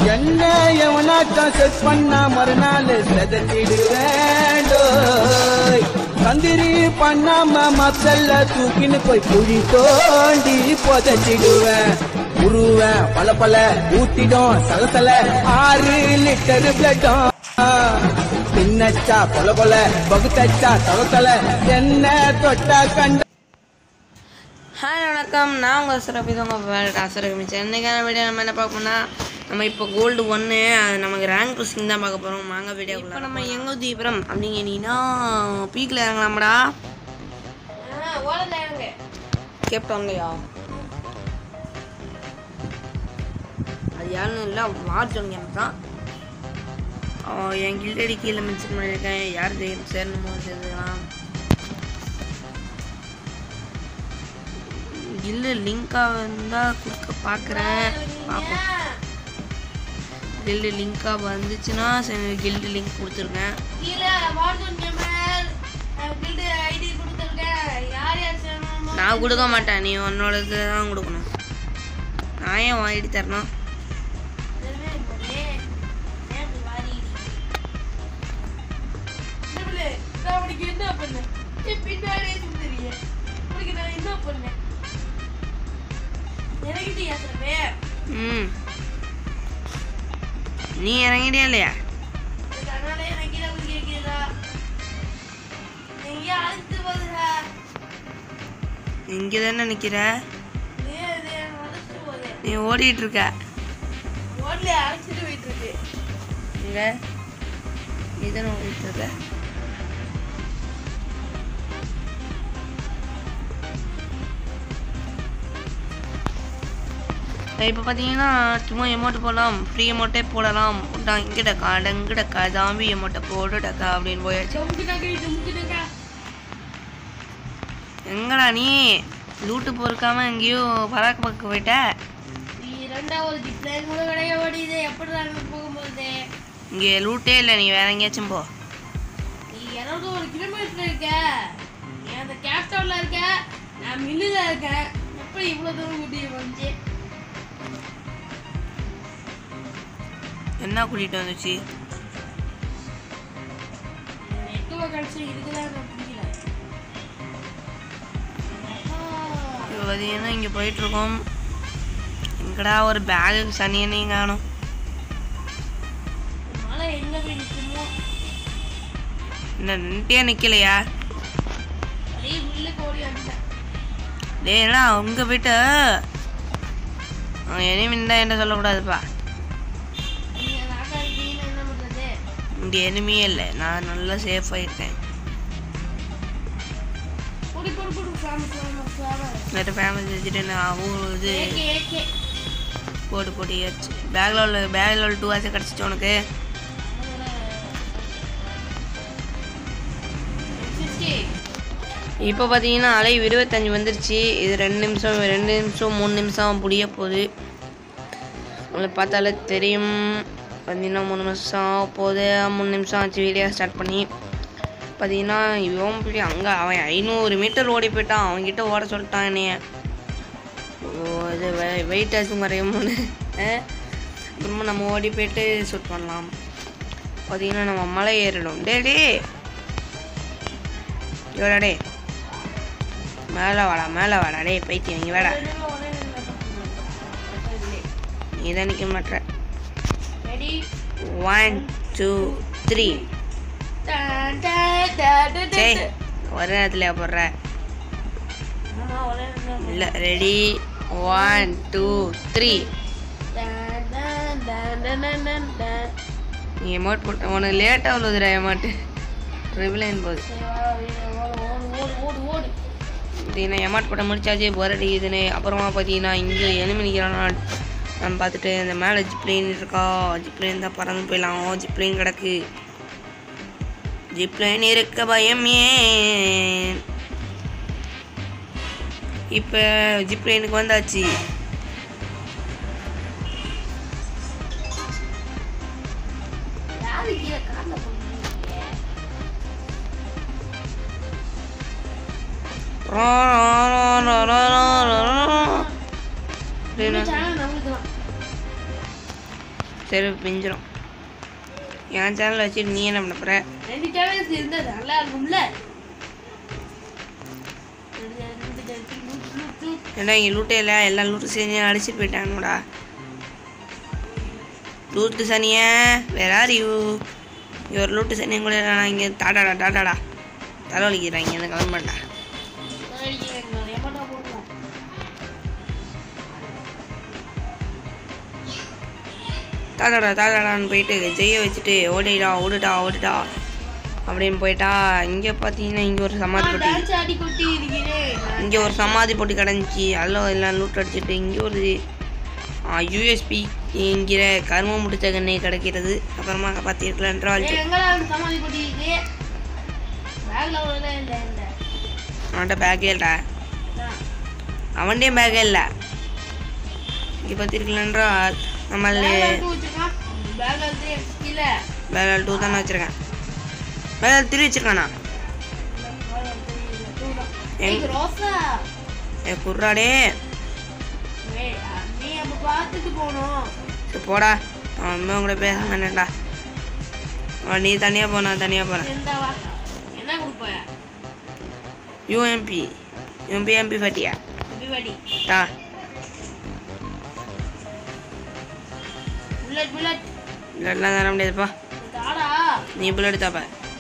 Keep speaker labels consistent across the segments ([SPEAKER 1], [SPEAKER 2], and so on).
[SPEAKER 1] என்ன எவனாச்சும் செட் பண்ணா மறுநாள் செதச்சிடுவேன் டோய். தந்திரி பண்ணாம மத்தல்ல தூக்கின்னு போய் குழி தோண்டி புதைச்சிடுவேன் உருவேன் பல பல ஊத்திடும் சலசல ஆறு லிட்டர் பிளட்டும் பின்னச்சா கொல கொல பகுத்தச்சா தவத்தல என்ன தொட்டா கண்ட
[SPEAKER 2] ஹாய் வணக்கம் நான் உங்கள் சிறப்பு இது உங்கள் அசுரகமிச்சேன் இன்றைக்கான வீடியோ நம்ம என்ன பார்ப்போம்னா நம்ம இப்போ கோல்டு ஒன்று அது நமக்கு ரேங்க் புஷிங் தான் பார்க்க போகிறோம் வாங்க வீடியோ இப்போ நம்ம எங்கே தீபுரம் அப்படிங்கன்னா பீக்கில் இறங்கலாமடா கேப்டாங்கய்யா அது யாருன்னு இல்லை வாட்சன் கேம் தான் அவன் என் கில்டடி கீழே மென்ஷன் பண்ணியிருக்கேன் யார் ஜெயம் சேரணுமோ சேர்த்துக்கலாம் கில்லு லிங்காக இருந்தால் கொடுக்க பார்க்குறேன் பார்ப்போம் கில்டு லிங்காக வந்துச்சுன்னா சரி கில்டு லிங்க் கொடுத்துருக்கேன்
[SPEAKER 3] கீழே வாட்ஸ்அப் கேமர் கில்டு ஐடி கொடுத்துருக்கேன் யார் யார் சேரணுமோ
[SPEAKER 2] நான் கொடுக்க மாட்டேன் நீ உன்னோட இது தான் கொடுக்கணும் நான் ஏன் வாங்கிட்டு தரணும்
[SPEAKER 3] அதுவே இல்லையே. நேத்து வாரி. சிவலே, நான் உனக்கு என்ன பண்ணேன் என் பின்னாடியே சுத்துறியே. உனக்கு நான் என்ன பண்ணேன் இறங்கிட்டியா சிவலே?
[SPEAKER 2] ம் நீ இறங்கிட்டியா இல்லையா
[SPEAKER 3] இதுக்கு அதனால எனக்கு கீழே குதிக்க வைக்கிறதா? எங்கேயோ அழைச்சிட்டு போகுதுடா.
[SPEAKER 2] இங்கே தானே நிற்கிற
[SPEAKER 3] ஏய், இது என்னை அழைச்சிட்டு போகுது.
[SPEAKER 2] நீ ஓடிட்டு இருக்க
[SPEAKER 3] ரோட்ல அழைச்சிட்டு போயிட்டு இருக்கு
[SPEAKER 2] இங்கே நீ தானே ஓடிட்டு இருக்க இப்போ பார்த்தீங்கன்னா சும்மா எமௌண்ட் போடலாம் ஃப்ரீ அமௌண்ட்டே போடலாம் இங்கிடக்கா டங்கிடக்கா ஜாம்பி அமௌண்ட்டை போட்டுடக்கா அப்படின்னு போயாச்சு
[SPEAKER 3] டொமுக்குனாக்கா, டொமுக்குனாக்கா.
[SPEAKER 2] எங்கடா நீ லூட்டு பொறுக்காம எங்கேயோ பராக்கு பக்கம் போயிட்ட
[SPEAKER 3] நீ ரெண்டாவது டிப்ளைன் கூட கிடையாது ஓடிது எப்படி அங்க போகும்போது
[SPEAKER 2] இங்கே லூட்டே இல்லை நீ வேற எங்கேயாச்சும் போ
[SPEAKER 3] நீ இருநூறு ஒரு கிலோமீட்டர் இருக்க நீ அந்த கேப்டவுன்ல இருக்க நான் மில்லுல இருக்கேன் எப்படி இவ்வளவு தூரம் கூட்டி வந்துச்சு
[SPEAKER 2] என்ன கூட்டிகிட்டு வந்துச்சு
[SPEAKER 3] நெட்வொர்க் கனெக்ஷன் இருக்குதான் நான் பிடிக்கல
[SPEAKER 2] இப்போ பார்த்தீங்கன்னா இங்கே போயிட்டுருக்கோம் எங்கடா ஒரு பேகு சனியனையும் காணும்
[SPEAKER 3] மழை எங்க போய் நிற்குமோ
[SPEAKER 2] என்ன நின்ட்டே நிற்கலையா
[SPEAKER 3] அப்படியே மில்லுக்கு ஓடி வந்துட்டேன்
[SPEAKER 2] டேய் என்னடா அங்கே போயிட்டு அவன் எனிமின் என்ன சொல்லக்கூடாதுப்பா
[SPEAKER 3] நீங்க நாக்கா இருக்கீங்கன்னு என்ன பண்றது
[SPEAKER 2] இங்கே எனிமியே இல்லை நான் நல்லா சேஃபாக இருக்கேன்
[SPEAKER 3] கூடி கூடி கூடி சாமி சாமி சாமி
[SPEAKER 2] வேறு ஃபேமிலி வச்சுட்டு நான் ஊர் இது
[SPEAKER 3] ஏகே ஏகே
[SPEAKER 2] போட்டு போட்டியாச்சு பேக்கில் உள்ள பேக்கில் உள்ள டூ ஆச்சு கிடச்சிச்சு உனக்கு இப்போ பார்த்தீங்கன்னா அலை இருபத்தஞ்சு வந்துருச்சு இது ரெண்டு நிமிஷம் ரெண்டு நிமிஷம் மூணு நிமிஷம் முடிய போகுது உங்களை பார்த்தாலே தெரியும் பார்த்தீங்கன்னா மூணு நிமிஷம் ஆக போகுது மூணு நிமிஷம் ஆச்சு வீடியோ ஸ்டார்ட் பண்ணி பார்த்தீங்கன்னா இவன் போய் அங்கே அவன் ஐநூறு மீட்டர் ஓடி போயிட்டான் அவன்கிட்ட ஓட சொல்லிட்டான் என்னைய ஓ இது வெயிட் ஆச்சும் குறையுமோன்னு அப்புறமா நம்ம ஓடி போயிட்டு ஷூட் பண்ணலாம் பார்த்தீங்கன்னா நம்ம மலை ஏறிடும் டே டே இவடா டே மேலே வாடா மேலே வாடா டே பைத்தியம் இங்கே வாடா நீ தான் நிற்க மாட்ற
[SPEAKER 3] ரெடி
[SPEAKER 2] ஒன் டூ த்ரீ
[SPEAKER 3] டான் டான் டான் டான்
[SPEAKER 2] சே
[SPEAKER 3] டான்.
[SPEAKER 2] ஒரே நேரத்தில் போடுற
[SPEAKER 3] ஆமா, ஒரே நிமிஷம்.
[SPEAKER 2] இல்லை ரெடி ஒன் டூ த்ரீ
[SPEAKER 3] டான் டான் டான் டான் டான் டான் டான்.
[SPEAKER 2] நீ எமௌண்ட் போட்ட உனக்கு லேட்டாக உள்ளதுடா எமௌண்ட்டு ட்ரிபிளைன் போகுது
[SPEAKER 3] சரி, வா, வீடு, ஓடு, ஓடு, ஓடு, ஓடு, ஓடு.
[SPEAKER 2] பார்த்தீங்கன்னா எமௌண்ட் போட்ட முடிச்சாச்சு போர் அடிக்குதுன்னு அப்புறமா பார்த்தீங்கன்னா இங்கே எலும்பி நிற்கிறான் நான் பார்த்துட்டு இந்த மேலே ஜிப்ளைன் இருக்கா ஜிப்ளைன் தான் பறந்து போயிடலாம் ஜிப்ளைன் கிடக்கு ஜிப்ளைன் இருக்க பயம் ஏன் இப்போ ஜிப்ளைனுக்கு வந்தாச்சு
[SPEAKER 3] யாரு கீழே கால்ல போடுறீங்க?
[SPEAKER 2] ரா, ரா, ரா, ரா, ரா, ரா, ரா.
[SPEAKER 3] இந்த channel நம்மளுக்கு தான்.
[SPEAKER 2] சரி பிஞ்சிரும் என் சேனல் வச்சுட்டு நீ என்ன பண்ண போற
[SPEAKER 3] ரெண்டு சேனல்ஸ் இருந்தா நல்லா இருக்கும்ல
[SPEAKER 2] ஏன்னா இங்கே லூட்டே இல்லை எல்லா லூட்டு செஞ்சு அடிச்சிட்டு போயிட்டானுடா லூட்டு சனிய வேற ஆர் யூ ஒரு லூட்டு சனியும் கூட நான் இங்கே டாடாடா டாடாடா தலைவலிக்கிறேன் இங்கே இருந்து கிளம்பண்டா தாதாடா தாதாடான்னு போயிட்டு ஜெய வச்சுட்டு ஓடிடா ஓடுடா ஓடுடா அப்படின்னு போயிட்டா இங்கே பார்த்தீங்கன்னா இங்கே ஒரு சமாதி போட்டி
[SPEAKER 3] டான்ஸ் ஆடி கொட்டி இருக்கிறேன்
[SPEAKER 2] இங்கே ஒரு சமாதி போட்டு கிடந்துச்சு அதில் எல்லாம் லூட் அடிச்சுட்டு இங்கே ஒரு யூஎஸ்பி என்கிற கர்மம் முடிச்ச கண்ணை கிடைக்கிறது அப்புறமா பார்த்திருக்கலான்ற வாழ்க்கை
[SPEAKER 3] எங்கடா வந்து சமாதி கொட்டி இருக்கு பேக்ல அவ்வளோ இல்லை இல்லை
[SPEAKER 2] அவன்கிட்ட பேக்கே இல்லைடா அவன்டே பேக்கே இல்லை இங்கே பார்த்திருக்கலான்றா நம்மள
[SPEAKER 3] பேக்ல வந்து கீழே
[SPEAKER 2] பேக் டூ தானே வச்சுருக்கேன் பேக் த்ரீ வச்சுருக்கானா எங்க?
[SPEAKER 3] ரோசா
[SPEAKER 2] ஏ குர்ராடே
[SPEAKER 3] ஏய், நீ அப்ப பார்த்துட்டு போகணும்
[SPEAKER 2] சரி போடா அவன் அம்மா கூட பேச வேண்டாம்டா அவன் நீ தனியாக போனா தனியாக போகிறேன்
[SPEAKER 3] இருந்தா வா என்ன கொடுப்பாயா
[SPEAKER 2] யூஎம்பி யூஎம்பி எம்பி ஃபட்டியா
[SPEAKER 3] பிவாடி
[SPEAKER 2] டா
[SPEAKER 3] புல்லட் புல்லட்
[SPEAKER 2] இல்லைலாம் தர முடியாதுப்பா
[SPEAKER 3] தாடா
[SPEAKER 2] நீ புல்லட் தாப்ப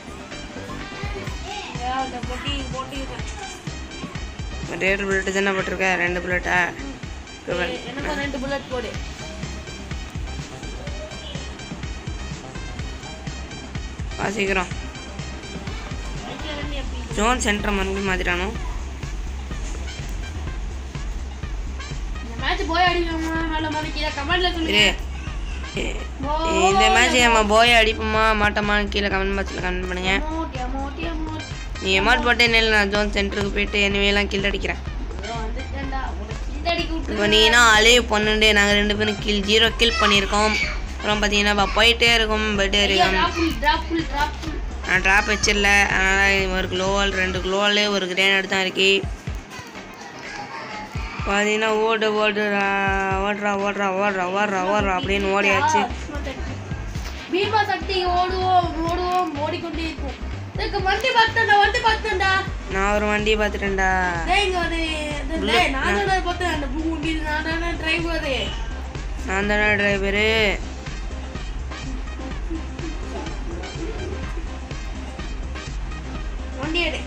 [SPEAKER 3] அந்த பொட்டி போட்டுக்கிறேன்
[SPEAKER 2] ரேட் புல்லட் தானே போட்டிருக்க ரெண்டு புல்லட்டா
[SPEAKER 3] ஏய், எனக்கும் ரெண்டு புல்லட் போடு
[SPEAKER 2] வா சீக்கிரம்
[SPEAKER 3] ரெண்டு ரெண்டு எப்படி
[SPEAKER 2] ஜோன் சென்டர் மறுபடியும் மாற்றிட்டானோ
[SPEAKER 3] இந்த மேட்ச் போய் அடிக்கணுமா மேல மேல கீழே கமெண்ட்ல
[SPEAKER 2] இரு
[SPEAKER 3] சொல்லுங்க
[SPEAKER 2] ஏ- இந்த மேட்ச் நம்ம போய் அடிப்போமா மாட்டோமான்னு கீழே கமெண்ட் பாக்ஸில் கமெண்ட் பண்ணுங்க
[SPEAKER 3] அமௌண்ட் அமௌண்ட் அமௌண்ட்
[SPEAKER 2] நீ எமாட் போட்டே நெல் நான் ஜோன் சென்டருக்கு போயிட்டு எல்லாம் கில் அடிக்கிறேன்
[SPEAKER 3] வந்துட்டேன்டா உனக்கு இந்த அடிக்க விட்டு
[SPEAKER 2] இப்போ நீனா அழிவு பன்னெண்டு நாங்கள் ரெண்டு பேரும் கில் ஜீரோ கில் பண்ணியிருக்கோம் அப்புறம் பார்த்தீங்கன்னா இப்போ போயிட்டே இருக்கோம் போயிட்டே இருக்கோம்
[SPEAKER 3] drop full drop full drop full
[SPEAKER 2] நான் ட்ராப் வச்சிடல அதனால் ஒரு குளோவால் ரெண்டு குளோவால் ஒரு கிரேனேட் தான் இருக்கு பார்த்தீங்கன்னா ஓடு ஓடுறா ஓடுறா ஓடுறா ஓடுறா ஓடுறா ஓடுறா அப்படின்னு ஓடியாச்சு
[SPEAKER 3] பீமா சக்தி ஓடுவோம் ஓடுவோம் ஓடிக்கொண்டே இருக்கும் இதுக்கு வண்டி பார்த்தேன்டா வண்டி பார்த்தேன்டா
[SPEAKER 2] நான் ஒரு வண்டி பார்த்துட்டேன்டா
[SPEAKER 3] டேய் இங்க ஒரு இது- டேய் நான் தானே பார்த்தேன் அந்த பூ வண்டி நான் தானே டிரைவர்
[SPEAKER 2] நான் தானே டிரைவரு
[SPEAKER 3] வண்டி எடு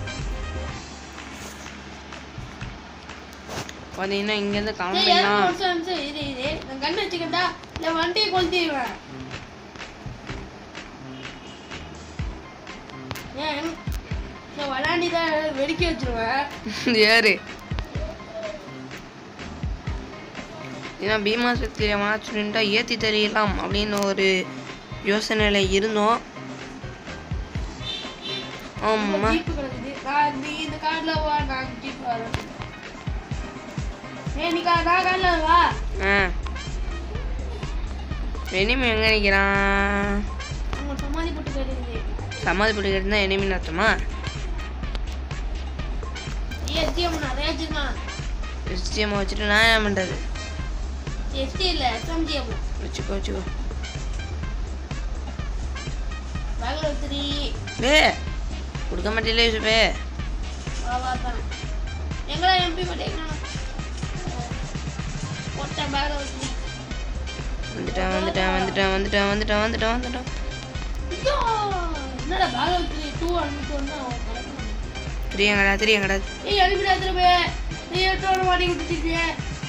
[SPEAKER 2] பார்த்தீங்கன்னா இங்கேருந்து
[SPEAKER 3] டேய்
[SPEAKER 2] கிளம்பினா
[SPEAKER 3] யாரும் ஒரு நிமிஷம் நிமிஷம் இரு இரு நான் கண்ணு வச்சுக்கிட்டா இல்லை வண்டியை கொளுத்திடுவேன் ஏன் நான் விளாண்டி தான் வெடிக்க வச்சிருவேன்
[SPEAKER 2] ஏறு ஏன்னா பீமா சக்தி மாச்சுட்டா ஏற்றி தெரியலாம் அப்படின்னு ஒரு யோசனையில் இருந்தோம் ஆமாம்
[SPEAKER 3] ஜீப்பு கிடக்குது நான் நீ இந்த கார்ல வா நான் ஜீப் வரேன் ஏய் நீ கா நான் கார்ல வா
[SPEAKER 2] ஆ எனிமி எங்கே நிற்கிறான்
[SPEAKER 3] உங்க சமாதி போட்டு போயிருக்குது
[SPEAKER 2] சமாதி பிடிக்கிறது தான் எனிமி அர்த்தமா
[SPEAKER 3] எஸ்டிஎம் நிறைய வச்சிருக்கான்
[SPEAKER 2] எஸ்டிஎம் வச்சுட்டு நான் என்ன பண்ணுறது
[SPEAKER 3] எஸ்டி இல்ல எஸ்எம்ஜிஎம்
[SPEAKER 2] வச்சுக்கோ வச்சுக்கோ
[SPEAKER 3] பேக்ல வச்சிரி
[SPEAKER 2] டே கொடுக்க மாட்டேல யூசுஃபே
[SPEAKER 3] வா வா தான் எங்கடா எம்பி போட்டீங்கன்னா போட்டேன் பேக்ல வச்சிரி
[SPEAKER 2] வந்துட்டேன் வந்துட்டேன் வந்துட்டேன் வந்துட்டேன் வந்துட்டேன் வந்துட்டேன் வந்துட்டேன்
[SPEAKER 3] ஐயோ என்னடா பேக்ல வச்சிரி டூ அனுப்பிட்டு வந்தா
[SPEAKER 2] திரியங்கடா திரியங்கடா
[SPEAKER 3] ஏய் அனுப்பிடா திரும்ப நீ எட்டோட மாட்டி விட்டுட்டீங்க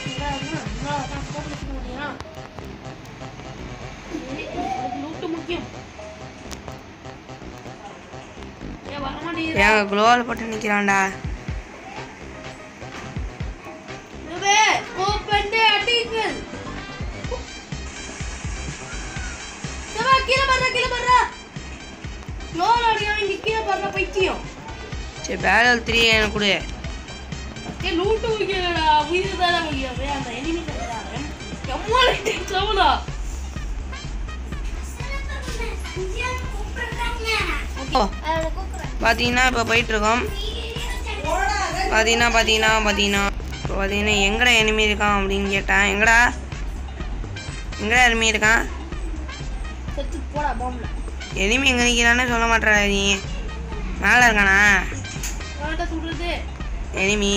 [SPEAKER 3] லூட்டு முக்கியம் ஏன் வர மாட்டேங்குது
[SPEAKER 2] ஏங்க குளோவால் போட்டு நிற்கிறான்டா
[SPEAKER 3] இதுவே ஓப்பன் அடிங்கள் சவா கீழ பர்றா கீழ பர்றா லோல் அடியா இங்க கீழ பர்றா பைத்தியம்
[SPEAKER 2] சரி பேரல் த்ரீ எனக்கு கொடு
[SPEAKER 3] ஏ லூட்டு முக்கியடா உயிர் தான முக்கியம் ஏய், அந்த எனிமி தானடா எம்மால டெக்ஸவனா
[SPEAKER 2] ஓ பார்த்தீங்கன்னா இப்போ போயிட்டுருக்கோம் பார்த்தீங்கன்னா பார்த்தீங்கன்னா பார்த்தீங்கன்னா இப்போ பார்த்தீங்கன்னா எங்கடா எனிமி இருக்கான் அப்படின்னு கேட்டேன் எங்கடா எங்கடா எனிமி இருக்கான்
[SPEAKER 3] செத்து போடா பாம்புல
[SPEAKER 2] எனிமி எங்கே நிற்கிறானே சொல்ல மாட்டேற நீ மேலே இருக்கானா
[SPEAKER 3] அவன்கிட்ட சொல்றது
[SPEAKER 2] எனிமி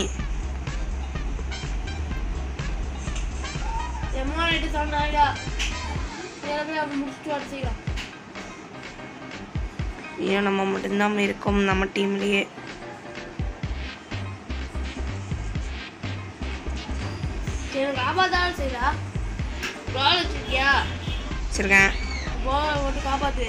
[SPEAKER 3] எம்மா நைட்டு சொன்னாடா எல்லாமே அவன் முடிச்சுட்டு வர செய்யலாம்
[SPEAKER 2] ஏன் நம்ம மட்டும்தான் இருக்கோம் நம்ம டீம்லேயே
[SPEAKER 3] எனக்கு காப்பாத்தாலும் செய்யலா பால் வச்சிருக்கியா
[SPEAKER 2] வச்சிருக்கேன்
[SPEAKER 3] பால் மட்டும் காப்பாத்து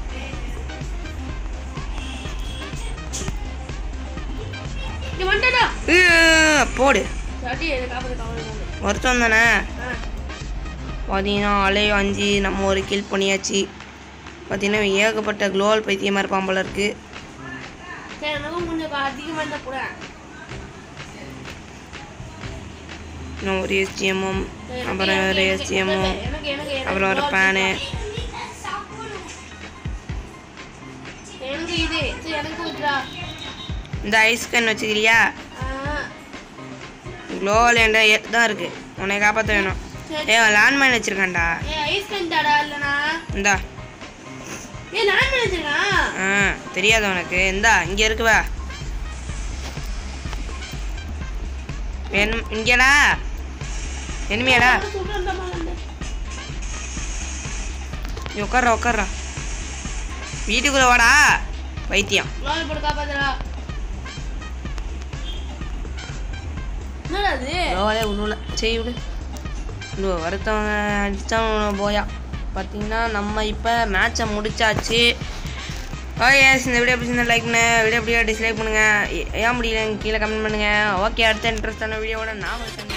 [SPEAKER 3] இங்க வந்துட்டா
[SPEAKER 2] உ, போடு
[SPEAKER 3] சாட்டி எனக்கு காப்பாத்து காப்பாத்து
[SPEAKER 2] வருத்தம் தானே
[SPEAKER 3] ஆ
[SPEAKER 2] பார்த்தீங்கன்னா அலையோ அஞ்சு நம்ம ஒரு கில் பண்ணியாச்சு பார்த்தீங்கன்னா ஏகப்பட்ட குளோவல் பைத்தியமாக இருப்பான் போல இருக்கு
[SPEAKER 3] சரி எனக்கும் கொஞ்சம் அதிகமாக இருந்தால் கூட
[SPEAKER 2] இன்னும் ஒரு எஸ்டிஎம்மும் அப்புறம் ஒரு எஸ்டிஎம்மும்
[SPEAKER 3] எனக்கு எனக்கு எனக்கு
[SPEAKER 2] அப்புறம் ஒரு
[SPEAKER 3] ball
[SPEAKER 2] பேனு
[SPEAKER 3] எனக்கு இது சரி எனக்கு விட்றா
[SPEAKER 2] இந்த ஐஸ் கன் வச்சுக்கிறியா
[SPEAKER 3] ஆ
[SPEAKER 2] குளோவல் என்கிட்ட தான் இருக்கு உன்னை காப்பாற்ற வேணும் ஏ லேண்ட்மைன் வச்சிருக்கான்டா
[SPEAKER 3] ஏ ஐஸ் கன் தாடா இல்லைண்ணா
[SPEAKER 2] இந்தா
[SPEAKER 3] ஏ நான் நினைச்சிருக்கேன்
[SPEAKER 2] ஆ தெரியாது உனக்கு இந்தா இங்கே இருக்குவா வேணும் இங்கேடா எனிமையாடா
[SPEAKER 3] சொல்கிறேன்
[SPEAKER 2] நீ உட்கார்றா உட்கார்றா வீட்டுக்குள்ள வாடா வைத்தியம்
[SPEAKER 3] லால் போட்டு காப்பாத்துறா என்னடா அது
[SPEAKER 2] லோவாலே உள்ள சரி விடு இன்னும் வருத்தவங்க அடித்தான் போயா பார்த்தீங்கன்னா நம்ம இப்போ மேட்சை முடிச்சாச்சு ஓகே இந்த வீடியோ பிடிச்சிருந்தா லைக் பண்ணு வீடியோ எப்படியா டிஸ்லைக் பண்ணுங்கள் ஏன் முடியல கீழே கமெண்ட் பண்ணுங்கள் ஓகே அடுத்த இன்ட்ரெஸ்டான வீடியோவோட நான்